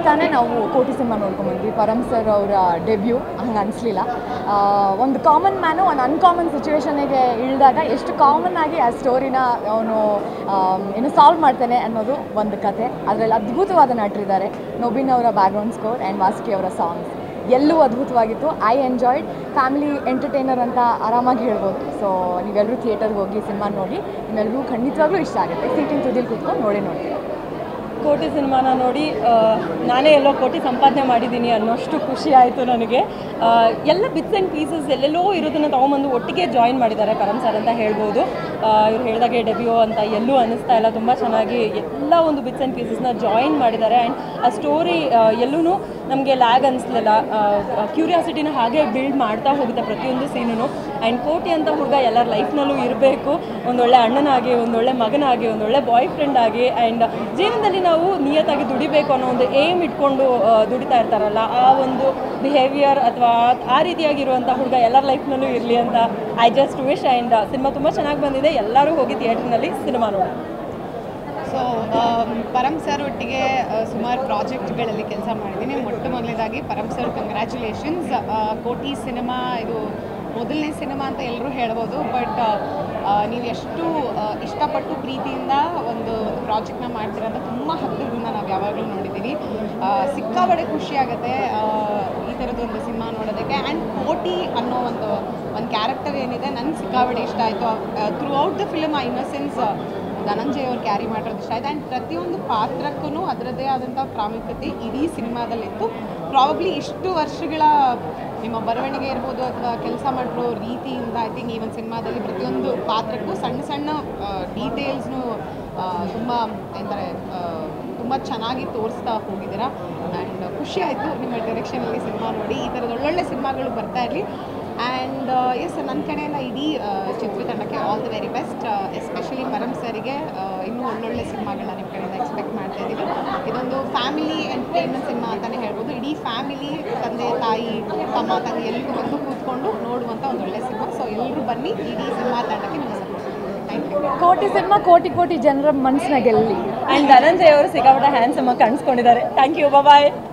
ತಾನೇ ನಾವು ಕೋಟಿ ಸಿನಿಮಾ ನೋಡ್ಕೊಂಬಂದ್ವಿ ಪರಮ್ ಸರ್ ಅವರ ಡೆಬ್ಯೂ ಹಂಗೆ ಅನಿಸ್ಲಿಲ್ಲ ಒಂದು ಕಾಮನ್ ಮ್ಯಾನು ಒಂದು ಅನ್ಕಾಮನ್ ಸಿಚುವೇಶನಿಗೆ ಇಳಿದಾಗ ಎಷ್ಟು ಕಾಮನ್ ಆಗಿ ಆ ಸ್ಟೋರಿನ ಅವನು ಏನು ಸಾಲ್ವ್ ಮಾಡ್ತಾನೆ ಅನ್ನೋದು ಒಂದು ಕತೆ ಅದರಲ್ಲಿ ಅದ್ಭುತವಾದ ನಟರಿದ್ದಾರೆ ನೊಬಿನ್ ಅವರ ಬ್ಯಾಕ್ಗ್ರೌಂಡ್ ಸ್ಕೋರ್ ಆ್ಯಂಡ್ ವಾಸ್ಕಿ ಅವರ ಸಾಂಗ್ಸ್ ಎಲ್ಲೂ ಅದ್ಭುತವಾಗಿತ್ತು ಐ ಎಂಜಾಯ್ಡ್ ಫ್ಯಾಮಿಲಿ ಎಂಟರ್ಟೈನರ್ ಅಂತ ಆರಾಮಾಗಿ ಹೇಳ್ಬೋದು ಸೊ ನೀವೆಲ್ಲರೂ ಥಿಯೇಟರ್ಗೆ ಹೋಗಿ ಸಿನಿಮಾ ನೋಡಿ ನಿಮ್ಮೆಲ್ಲರೂ ಖಂಡಿತವಾಗ್ಲೂ ಇಷ್ಟ ಆಗುತ್ತೆ ಸೀಟಿಂಗ್ ತುದಿಲಿ ಕೂತ್ಕೊಂಡು ನೋಡಿ ನೋಡ್ತೀವಿ ಕೋಟಿ ಸಿನಿಮಾನ ನೋಡಿ ಆ, ನಾನೇ ಎಲ್ಲೋ ಕೋಟಿ ಸಂಪಾದನೆ ಮಾಡಿದ್ದೀನಿ ಅನ್ನೋಷ್ಟು ಖುಷಿ ಆಯಿತು ನನಗೆ ಆ, ಎಲ್ಲ ಬಿಟ್ಸ್ ಆ್ಯಂಡ್ ಪೀಸಸ್ ಎಲ್ಲೆಲ್ಲೋ ಇರೋದನ್ನು ತೊಗೊಂಬಂದು ಒಟ್ಟಿಗೆ ಜಾಯಿನ್ ಮಾಡಿದ್ದಾರೆ ಪರಮ್ ಸರ್ ಅಂತ ಹೇಳ್ಬೋದು ಇವ್ರು ಹೇಳಿದಾಗೆ ಡೆಬ್ಯೂ ಅಂತ ಎಲ್ಲೂ ಅನ್ನಿಸ್ತಾ ಇಲ್ಲ ತುಂಬ ಚೆನ್ನಾಗಿ ಎಲ್ಲ ಒಂದು ಬಿಟ್ಸ್ ಆ್ಯಂಡ್ ಪೀಸಸ್ನ ಜಾಯಿನ್ ಮಾಡಿದ್ದಾರೆ ಆ್ಯಂಡ್ ಆ ಸ್ಟೋರಿ ಎಲ್ಲೂ ನಮಗೆ ಲ್ಯಾಗ್ ಅನಿಸ್ಲಿಲ್ಲ ಕ್ಯೂರಿಯಾಸಿಟಿನ ಹಾಗೆ ಬಿಲ್ಡ್ ಮಾಡ್ತಾ ಹೋಗುತ್ತೆ ಪ್ರತಿಯೊಂದು ಸೀನು ಆ್ಯಂಡ್ ಕೋಟಿ ಅಂತ ಹುಡುಗ ಎಲ್ಲರ ಲೈಫ್ನಲ್ಲೂ ಇರಬೇಕು ಒಂದೊಳ್ಳೆ ಅಣ್ಣನಾಗಿ ಒಂದೊಳ್ಳೆ ಮಗನಾಗಿ ಒಂದೊಳ್ಳೆ ಬಾಯ್ ಫ್ರೆಂಡ್ ಆಗಿ ಆ್ಯಂಡ್ ಜೀವನದಲ್ಲಿ ನಾವು ನಿಯತ್ತಾಗಿ ದುಡಿಬೇಕು ಅನ್ನೋ ಒಂದು ಏಮ್ ಇಟ್ಕೊಂಡು ಆ, ದುಡಿತಾ ಇರ್ತಾರಲ್ಲ ಆ ಒಂದು ಬಿಹೇವಿಯರ್ ಅಥವಾ ಆ ರೀತಿಯಾಗಿರುವಂಥ ಹುಡುಗ ಎಲ್ಲರ ಲೈಫ್ನಲ್ಲೂ ಇರಲಿ ಅಂತ I just wish and cinema ತುಂಬ ಚೆನ್ನಾಗಿ ಬಂದಿದೆ ಎಲ್ಲರೂ ಹೋಗಿ ಥಿಯೇಟ್ರ್ನಲ್ಲಿ ಸಿನಿಮಾ ನೋಡಿ ಸೊ ಪರಮ್ ಸರ್ ಒಟ್ಟಿಗೆ ಸುಮಾರು ಪ್ರಾಜೆಕ್ಟ್ಗಳಲ್ಲಿ ಕೆಲಸ ಮಾಡಿದ್ದೀನಿ ಮೊಟ್ಟ ಮೊದಲನೇದಾಗಿ Param sir congratulations Kotee cinema ಇದು ಮೊದಲನೇ ಸಿನಿಮಾ ಅಂತ ಎಲ್ಲರೂ ಹೇಳ್ಬೋದು ಬಟ್ ನೀವು ಎಷ್ಟು ಆ, ಇಷ್ಟಪಟ್ಟು ಪ್ರೀತಿಯಿಂದ ಒಂದು ಒಂದು ಪ್ರಾಜೆಕ್ಟ್ನ ಮಾಡ್ತೀರ ಅಂತ ತುಂಬ ಹತ್ತಿರದಿಂದ ನಾವು ಯಾವಾಗಲೂ ನೋಡಿದ್ದೀವಿ ಆ, ಸಿಕ್ಕಾಬಡೆ ಖುಷಿ ಆಗುತ್ತೆ ಆ, ಈ ಥರದೊಂದು ಸಿನಿಮಾ ನೋಡೋದಕ್ಕೆ ಆ್ಯಂಡ್ ಕೋಟಿ ಅನ್ನೋ ಒಂದು ಒಂದು ಕ್ಯಾರೆಕ್ಟರ್ ಏನಿದೆ ನನಗೆ ಸಿಕ್ಕಾಬಡೆ ಇಷ್ಟ ಆಯಿತು ಥ್ರೂ ಔಟ್ ದ ಫಿಲ್ಮ್ ಆ ಇನ್ನಸೆನ್ಸ್ ಧನಂಜಯ್ ಅವ್ರು ಕ್ಯಾರಿ ಮಾಡಿರೋದು ಇಷ್ಟ ಆಯ್ತು ಆ್ಯಂಡ್ ಪ್ರತಿಯೊಂದು ಪಾತ್ರಕ್ಕೂ ಅದರದ್ದೇ ಆದಂಥ ಪ್ರಾಮುಖ್ಯತೆ ಇಡೀ ಸಿನಿಮಾದಲ್ಲಿತ್ತು ಪ್ರಾಬಬ್ಲಿ ಇಷ್ಟು ವರ್ಷಗಳ ನಿಮ್ಮ ಬರವಣಿಗೆ ಇರ್ಬೋದು ಅಥವಾ ಕೆಲಸ ಮಾಡಿರೋ ರೀತಿಯಿಂದ ಐ ಥಿಂಕ್ ಈ ಒಂದು ಸಿನಿಮಾದಲ್ಲಿ ಪ್ರತಿಯೊಂದು ಪಾತ್ರಕ್ಕೂ ಸಣ್ಣ ಸಣ್ಣ ಡೀಟೇಲ್ಸ್ನು ತುಂಬ ಏನಂತಾರೆ ತುಂಬ ಚೆನ್ನಾಗಿ ತೋರಿಸ್ತಾ ಹೋಗಿದ್ದೀರಾ ಆ್ಯಂಡ್ ಖುಷಿ ಆಯಿತು ನಿಮ್ಮ ಡೈರೆಕ್ಷನಲ್ಲಿ ಸಿನಿಮಾ ನೋಡಿ ಈ ಥರದ ಒಳ್ಳೊಳ್ಳೆ ಸಿನಿಮಾಗಳು ಬರ್ತಾ ಇರಲಿ ಆ್ಯಂಡ್ ಎಸ್ ನನ್ನ ಕಡೆಯಿಂದ ಇಡೀ ಆ, ಚಿತ್ರತಂಡಕ್ಕೆ all the very best especially Param ಸರಿಗೆ ಇನ್ನೂ ಒಳ್ಳೊಳ್ಳೆ ಸಿನಿಮಾಗಳನ್ನ ನಿಮ್ಮ ಕಡೆಯಿಂದ ಎಕ್ಸ್ಪೆಕ್ಟ್ ಮಾಡ್ತಾ ಇದ್ದೀವಿ ಇದೊಂದು ಫ್ಯಾಮಿಲಿ ಎಂಟರ್ಟೈನ್ಮೆಂಟ್ ಸಿನಿಮಾ ಅಂತಲೇ ಹೇಳ್ಬೋದು ಇಡೀ ಫ್ಯಾಮಿಲಿ ತಂದೆ ತಾಯಿ ತಮ್ಮ ತಂಗಿ ಎಲ್ಲರೂ ಬಂದು ಕೂತ್ಕೊಂಡು ನೋಡುವಂಥ ಒಂದು ಒಳ್ಳೆ ಸಿನಿಮಾ ಸೊ ಎಲ್ಲರೂ ಬನ್ನಿ ಇಡೀ ಸಿನಿಮಾ ತಂಡಕ್ಕೆ ನಿಮ್ಮ support thank you Kotee cinema ಕೋಟಿ ಕೋಟಿ ಜನರ ಮನಸ್ಸಿನ ಗೆಲ್ಲಿ ಆ್ಯಂಡ್ ಧನಂಜಯ್ ಅವರು ಸಿಕ್ಕಾಪಟ್ಟೆ ಹ್ಯಾಂಡ್ಸಮ್ ಆಗಿ ಕಾಣಿಸ್ಕೊಂಡಿದ್ದಾರೆ ಥ್ಯಾಂಕ್ ಯು ಬಾಯ್